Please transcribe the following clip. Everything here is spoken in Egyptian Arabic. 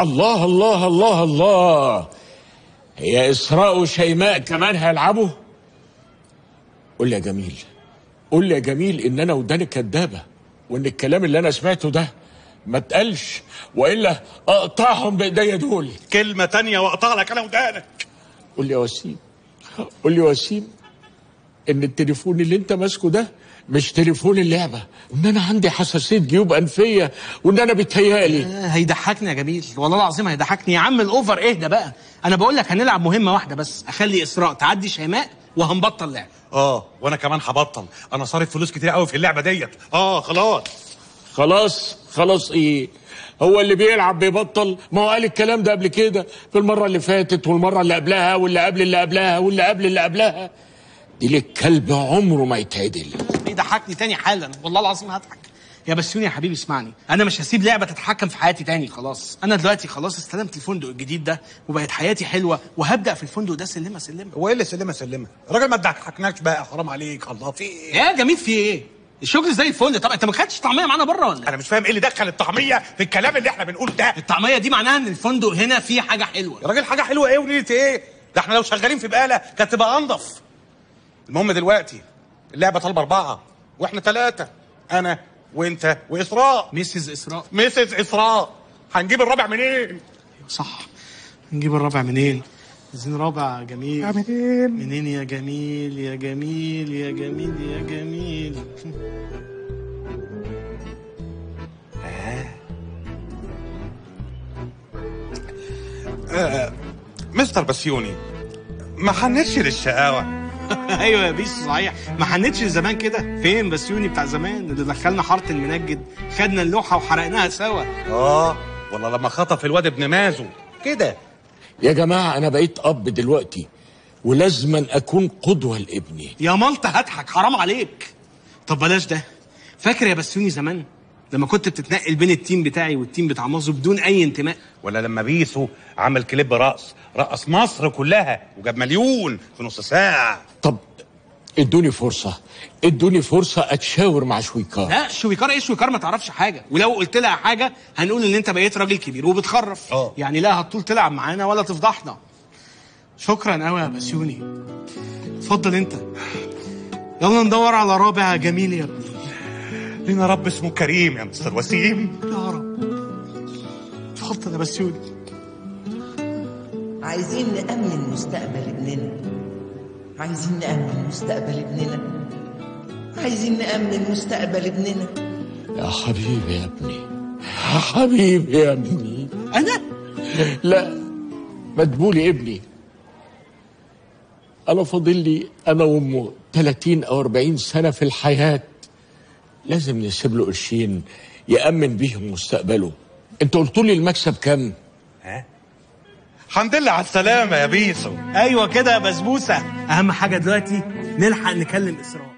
الله الله الله الله هي إسراء وشيماء كمان هيلعبوا قول لي يا جميل قول لي يا جميل إن أنا وداني كدابة وإن الكلام اللي أنا سمعته ده ما اتقالش وإلا أقطعهم بإيديا دول كلمة تانية واقطع لك انا ودانك قول لي يا وسيم قول لي يا وسيم ان التليفون اللي انت ماسكه ده مش تليفون اللعبه وان انا عندي حساسيه جيوب انفيه وان انا بيتهيألي آه، هيضحكني يا جميل والله العظيم هيضحكني يا عم الاوفر اهدى بقى انا بقول لك هنلعب مهمه واحده بس اخلي اسراء تعدي شيماء وهنبطل لعب اه وانا كمان هبطل انا صارف فلوس كتير قوي في اللعبة ديت اه خلاص خلاص خلاص ايه هو اللي بيلعب بيبطل ما هو قال الكلام ده قبل كده في المره اللي فاتت والمره اللي قبلها واللي قبل اللي قبلها واللي قبل اللي قبلها دي للكلب عمره ما يتعدل بيضحكني تاني حالا والله العظيم هضحك يا بسيوني يا حبيبي اسمعني انا مش هسيب لعبه تتحكم في حياتي تاني خلاص انا دلوقتي خلاص استلمت الفندق الجديد ده وبقت حياتي حلوه وهبدا في الفندق ده سلمه سلمه هو ايه اللي سلمة سلمة الراجل ما تضحكناش بقى حرام عليك الله في ايه يا جميل في ايه الشغل زي الفل طب انت ما خدتش طعميه معانا بره ولا إيه؟ انا مش فاهم ايه اللي دخل الطعمية في الكلام اللي احنا بنقوله ده الطعميه دي معناها ان الفندق هنا فيه حاجه حلوه يا راجل حاجة حلوة ايه ونيلة ايه ده احنا لو شغالين في بقالة كانت تبقى انضف المهم دلوقتي اللعبة طالبة اربعة واحنا ثلاثة انا وانت واسراء ميسز اسراء ميسز اسراء هنجيب الرابع منين صح نجيب الرابع منين عايزين رابع جميل منين منين يا جميل يا جميل يا جميل يا جميل مستر بسيوني ما حنتش للشقاوة ايوه يا بيس صحيح ما حنتش زمان كده فين بسيوني بتاع زمان اللي دخلنا حاره المنجد خدنا اللوحه وحرقناها سوا اه والله لما خطف الواد ابن مازو كده يا جماعه انا بقيت اب دلوقتي ولازما اكون قدوه لابني يا مالطه هضحك حرام عليك طب بلاش ده فاكر يا بسيوني زمان لما كنت بتتنقل بين التيم بتاعي والتيم بتاع مازو بدون اي انتماء ولا لما بيسو عمل كليب رقص رقص مصر كلها وجاب مليون في نص ساعة طب ادوني فرصه ادوني فرصه اتشاور مع شويكار لا شويكار ايه شويكار ما تعرفش حاجه ولو قلت لها حاجه هنقول ان انت بقيت راجل كبير وبتخرف اه. يعني لا هتطول تلعب معانا ولا تفضحنا شكرا قوي يا بسيوني اتفضل انت يلا ندور على رابع جميل يا ابني لينا رب اسمه كريم يا مستر وسيم يا رب اتفضل يا بسيوني عايزين نأمن مستقبل ابننا عايزين نأمن مستقبل ابننا عايزين نأمن مستقبل ابننا يا حبيبي يا ابني يا حبيبي يا ابني انا لا مدبولي ابني انا فاضل لي انا وامه 30 او 40 سنه في الحياه لازم نسيب له قرشين يامن بيهم مستقبله انت قلت لي المكسب كام الحمد لله على السلامة يا بيسو ايوه كده يا بسبوسه اهم حاجه دلوقتي نلحق نكلم اسراء